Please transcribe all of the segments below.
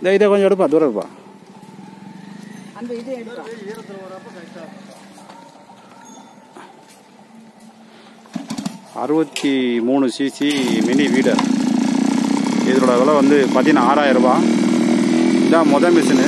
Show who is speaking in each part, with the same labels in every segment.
Speaker 1: இந்த இதை கொஞ்சம் எடுப்பா தூரம் இருப்பா
Speaker 2: அந்த இதை எடுக்கலாம்
Speaker 1: அறுபத்தி மூணு சிசி மினி வீடர் இதோட விலை வந்து பார்த்தீங்கன்னா ஆறாயிரம் ரூபாய் இதான் மொதல் மிஷினு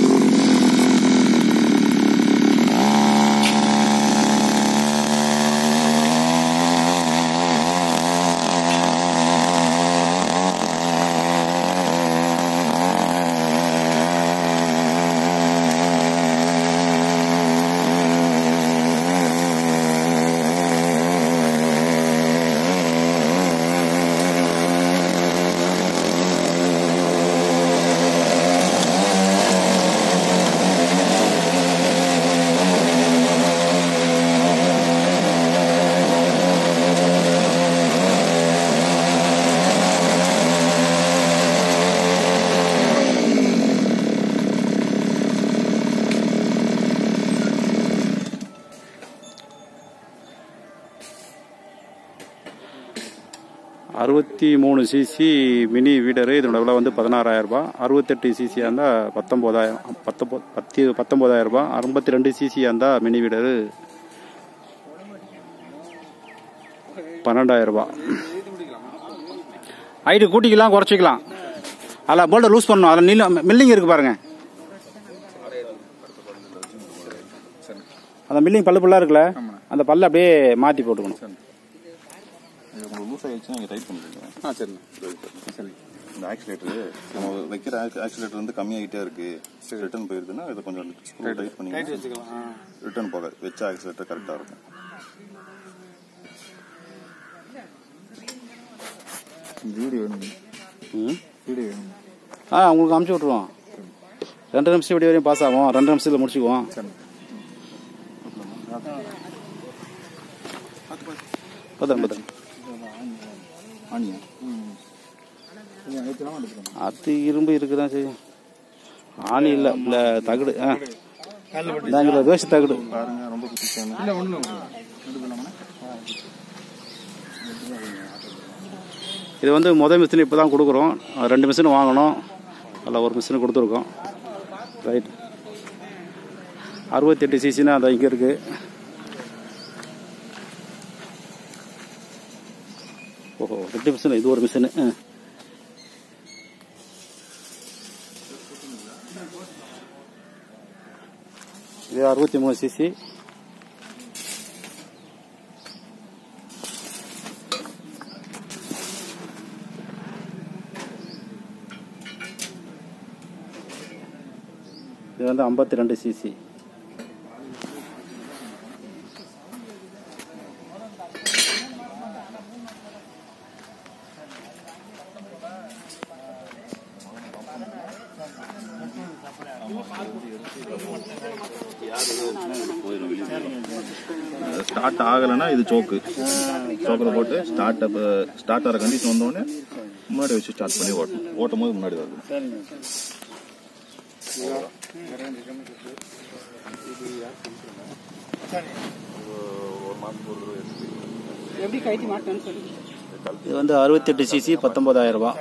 Speaker 1: அறுபத்தி மூணு சிசி மினி வீடரு இதனோட விலை வந்து பதினாறாயிரம் ரூபாய் அறுபத்தெட்டு சிசியாக இருந்தால் பத்தொம்போதாயிரம் பத்தொம்பது பத்து பத்தொம்போதாயிரம் ரூபாய் ஐம்பத்தி ரெண்டு சிசியாக இருந்தால் மினி வீடரு பன்னெண்டாயிரம் ரூபாய் ஹைட்டு கூட்டிக்கலாம் குறைச்சிக்கலாம் அதில் போல்ட்டை லூஸ் பண்ணணும் அதில் நீளம் மில்லிங் இருக்கு பாருங்க அந்த மில்லிங் பல்லு பல்லா இருக்குல்ல அந்த பல்ல அப்படியே மாற்றி போட்டுக்கணும்
Speaker 3: இது உங்களுக்கு லூஸ் ஆயிடுச்சுன்னா நீங்கள் டைட் பண்ணுறீங்க
Speaker 1: ஆ சரிண்ணா சரி
Speaker 3: இந்த ஆக்சிலேட்டர் நம்ம வைக்கிற ஆக்சிலேட்டர் வந்து கம்மியாகிட்டே இருக்கு ரிட்டர்ன் போயிருதுன்னா இதை கொஞ்சம் ஸ்க்ரூ டைட் பண்ணி ரிட்டர்ன் போகாது வச்ச ஆக்சிலேட்டர் கரெக்டாக இருக்கும் வீடியோ வேணும்
Speaker 1: ம்
Speaker 3: வீடியோ வேணும்
Speaker 1: ஆ உங்களுக்கு அமுச்சு விட்ருவோம் ரெண்டு நிமிஷம் இப்படி வரையும் பாஸ் ஆகும் ரெண்டு நிமிஷத்தில் முடிச்சுக்குவோம் பத்திரம் பத்திரம்
Speaker 3: ஆனியா
Speaker 1: அது இரும்பு இருக்குதான் செய்யும் ஆணி இல்லை இல்லை தகுடு ஆ நாங்கள் தோசை தகுடு
Speaker 3: பாருங்க ரொம்ப குட்டிச்சான
Speaker 1: இது வந்து முதல் மிஷின் இப்போ தான் கொடுக்குறோம் ரெண்டு மிஷின் வாங்கணும் அதில் ஒரு மிஷின் கொடுத்துருக்கோம் ரைட் அறுபத்தெட்டு சிசினா அது இங்கே இருக்குது ஓஹோ ரெண்டு மிஷின் இது ஒரு மிஷினு இது அறுபத்தி மூணு சிசி இது வந்து ஐம்பத்தி ரெண்டு சிசி
Speaker 3: ஸ்டார்ட் ஆகலைன்னா இது சோக்கு சோக்கில் போட்டு ஸ்டார்ட் அப்போ ஸ்டார்ட் ஆகிற கண்டிஷன் வந்தோடனே முன்னாடி வச்சு ஸ்டார்ட் பண்ணி ஓட்டணும் ஓட்டும் போது முன்னாடி வருது ஒரு மாதத்துக்கு ஒரு தடவை எடுத்து
Speaker 2: எப்படி கைட்டி மாட்டேன்னு சொல்லி
Speaker 1: இது வந்து அறுபத்தெட்டு சிசி பத்தொன்பதாயிரம் ரூபாய்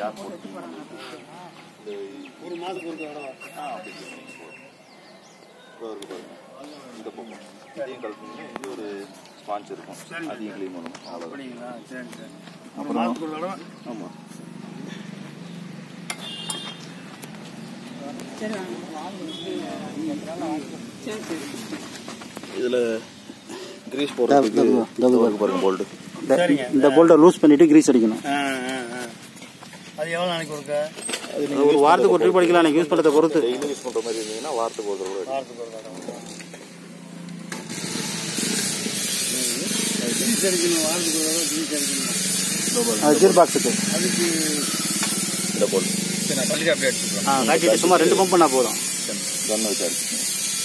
Speaker 3: இந்த பக்கம் இதையும் கலப்பிங்கன்னா இங்கே ஒரு ஸ்பாஞ்ச் இருக்கும் அதையும் க்ளீன் பண்ணணும் அவ்வளோதான் அப்புறம் ஆமாம்
Speaker 2: சரி சரி சரி
Speaker 3: இதில் கிரீஸ் போடுறதுக்கு இருக்கு பாருங்க போல்ட்டு
Speaker 1: இந்த- இந்த போல்ட்டை லூஸ் பண்ணிட்டு கிரீஸ் அடிக்கணும்
Speaker 4: அது எவ்வளோ நாளைக்கு ஒருக்க
Speaker 1: அது ஒரு வாரத்துக்கு ஒரு ட்ரிப் அடிக்கலாம் எனக்கு யூஸ் பண்ணுறதை பொறுத்து
Speaker 3: டெய்லி யூஸ் பண்ணுற மாதிரி இருந்தீங்கன்னா வாரத்துக்கு ஒரு தடவை
Speaker 4: வாரத்துக்கு ஒரு தடவை கிரீஸ் அடிக்கணும் வாரத்துக்கு ஒரு தடவை கிரீஸ் அடிக்கணும்
Speaker 1: அது கீர் பாக்ஸுக்கு
Speaker 4: அதுக்கு
Speaker 3: இந்த போல்ட்
Speaker 4: சரி நான் பண்ணிட்டு அப்படியே எடுத்துக்கலாம்
Speaker 1: ஆ காட்டிட்டு சும்மா ரெண்டு பம்ப் பண்ணா போதும்
Speaker 3: கன் வச்சு அடிச்சுக்கணும்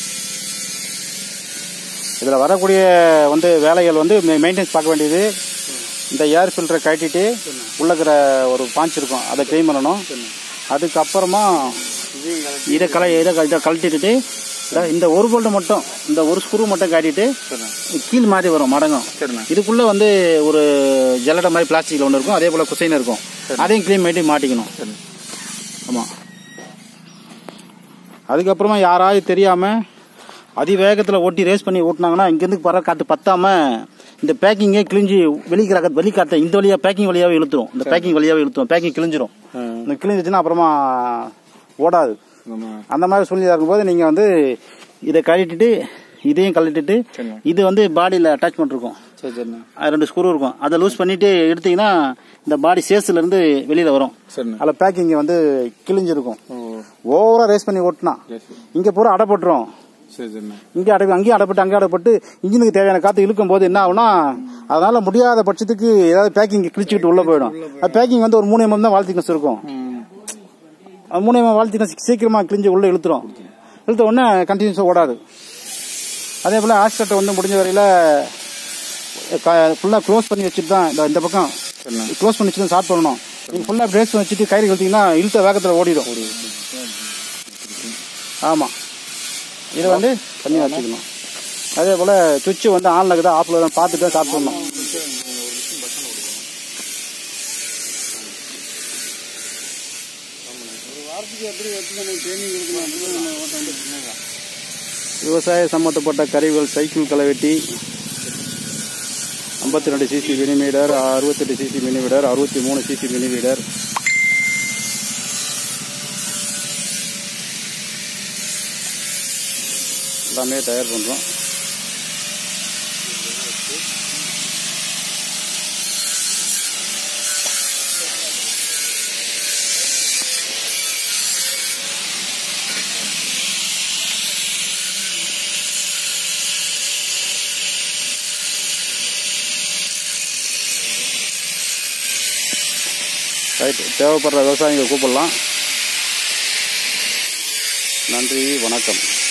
Speaker 1: இதில் வரக்கூடிய வந்து வேலைகள் வந்து மெயின்டெனன்ஸ் பார்க்க வேண்டியது இந்த ஏர் ஃபில்டரை கட்டிட்டு உள்ள இருக்கிற ஒரு பாஞ்ச் இருக்கும் அதை க்ளீன் பண்ணணும் அதுக்கப்புறமா இதை கலை இதை க- இதை கழட்டிட்டு இந்த- இந்த ஒரு போல்ட்டு மட்டும் இந்த ஒரு ஸ்க்ரூ மட்டும் காட்டிட்டு கீழ் மாதிரி வரும் மடங்கும் இதுக்குள்ள வந்து ஒரு ஜல்லடை மாதிரி பிளாஸ்டிக்ல ஒன்று இருக்கும் அதே போல குசைன் இருக்கும் அதையும் க்ளீன் பண்ணி மாட்டிக்கணும் ஆமாம் அதுக்கப்புறமா யாராவது தெரியாமல் அதிவேகத்தில் ஓட்டி ரேஸ் பண்ணி ஓட்டினாங்கன்னா இங்கேருந்து பற காற்று பத்தாம இந்த பேக்கிங்கே கிழிஞ்சு வெளிக்கிற வெளிக்காற்றை இந்த வழியாக பேக்கிங் வழியாகவே இழுத்துரும் இந்த பேக்கிங் வழியாகவே இழுத்துரும் பேக்கிங் கிழிஞ்சிரும் இந்த கிழிஞ்சிச்சுன்னா அப்புறமா ஓடாது அந்த மாதிரி சூழ்நிலை இருக்கும்போது நீங்கள் வந்து இதை கழட்டிட்டு இதையும் கழட்டிட்டு இது வந்து பாடியில் அட்டாச்மெண்ட் இருக்கும்
Speaker 4: சரி சரிண்ணா
Speaker 1: அது ரெண்டு ஸ்க்ரூ இருக்கும் அதை லூஸ் பண்ணிட்டு எடுத்தீங்கன்னா இந்த பாடி சேஸ்ல இருந்து வெளியில வரும்
Speaker 4: சரிண்ணா
Speaker 1: அதில் பேக்கிங் வந்து கிழிஞ்சிருக்கும்
Speaker 4: ஓ
Speaker 1: ஓவரா ரேஸ் பண்ணி ஓட்டினா இங்க பூரா அடைப்பட்டுரும்
Speaker 4: சரி சரிண்ணா
Speaker 1: இங்கே அடை அங்கேயும் அடைப்பட்டு அங்கே அடைப்பட்டு இன்ஜினுக்கு தேவையான காற்று இழுக்கும் போது என்ன ஆகும்னா அதனால முடியாத பட்சத்துக்கு ஏதாவது பேக்கிங் கிழிச்சுக்கிட்டு உள்ள போயிடும் அது பேக்கிங் வந்து ஒரு மூணு எம்எம் தான் வாழ்த்தினஸ் இருக்கும் அது மூணு எம்எம் வாழ்த்தினஸ் சீக்கிரமா கிழிஞ்சு உள்ள இழுத்துரும் இழுத்த உடனே கண்டினியூஸாக ஓடாது அதே போல் ஆக்சிடென்ட்டை வந்து முடிஞ்ச வரையில் ஃபுல்லாக க்ளோஸ் பண்ணி வச்சுட்டு தான் இந்த இந்த பக்கம் க்ளோஸ் பண்ணி வச்சுட்டு தான் ஸ்டார்ட் பண்ணணும் நீங்கள் ஃபுல்லாக பிரேஸ் வச்சுட்டு கயிறு இழுத்தீங்கன்னா இழுத்த வேகத்தில் ஓடிடும் ஆமாம் இதை வந்து தனியாக வச்சுக்கணும் அதே போல் சுவிட்சு வந்து ஆனில் இருக்குதா ஆஃபில் தான் பார்த்துட்டு தான் ஸ்டார்ட் பண்ணணும் விவசாய சம்பந்தப்பட்ட கருவிகள் சைக்கிள் களைவெட்டி ஐம்பத்தி ரெண்டு சிசி மினிமீட்டர் அறுபத்தெட்டு சிசி மினிமீட்டர் அறுபத்தி மூணு சிசி மினிமீட்டர் எல்லாமே தயார் பண்ணுறோம் ரைட் தேவைப்படுற விவசாயிங்க கூப்பிடலாம் நன்றி வணக்கம்